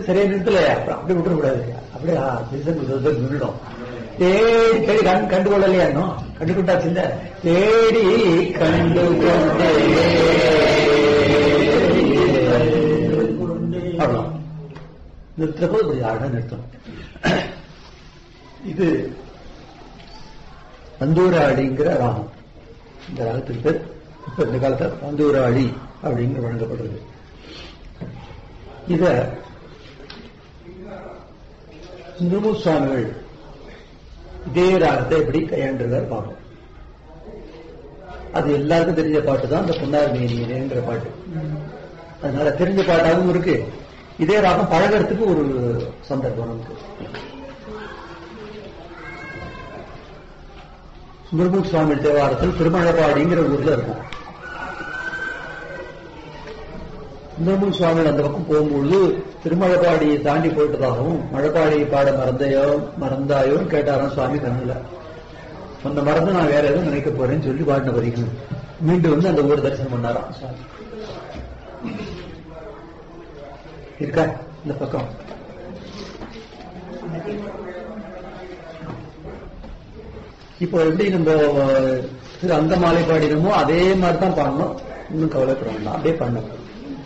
சரியா நிறுத்தல அப்புறம் அப்படியே விட்டுறக்கூடாது அப்படியே ஆ, சீசன் விதத்தில் நின்றுடும் தேடி தேடி கண் கண்டு கொள்ளலையா இன்னும் கண்டு கொண்டாச்சு இல்ல தேடி கண்டு கொண்டே அவ்வளோ நிறுத்துற போது இப்படி அழகா நிறுத்தணும் இது பந்தூராடிங்கிற ராகம் இந்த ராகத்துக்கு பேர் இப்ப இந்த காலத்துல பந்தூராடி அப்படின்னு வழங்கப்படுறது இத சுந்தரமூ சுவாமிகள் இதே ராகத்தை எப்படி கையாண்டுருக்கார் பார்ப்போம் அது எல்லாருக்கும் தெரிஞ்ச பாட்டு தான் இந்த பொன்னார் மேனியனேங்கிற பாட்டு அதனால தெரிஞ்ச பாட்டாகவும் இருக்கு இதே ராகம் பழகிறதுக்கு ஒரு சந்தர்ப்பம் நமக்கு சுந்தரமூர் சுவாமி தேவாரத்தில் திருமழபாடிங்கிற ஊர்ல இருக்கும் சுந்தரமூர் சுவாமி அந்த பக்கம் போகும்பொழுது திருமழபாடியை தாண்டி போயிட்டதாகவும் மழைப்பாடியை பாட மறந்தையோ மறந்தாயோன்னு கேட்டாராம் சுவாமி கண்ணுல அந்த மறந்து நான் வேற எதுவும் நினைக்க போறேன்னு சொல்லி பாடின வரிகள் மீண்டும் வந்து அந்த ஊர் தரிசனம் பண்ணாராம் சுவாமி இருக்கா இந்த பக்கம் இப்போ எப்படி நம்ம திரு அந்த மாலை பாடினமோ அதே மாதிரி தான் பாடணும் இன்னும் கவலைப்பட வேண்டாம் அப்படியே பண்ணணும்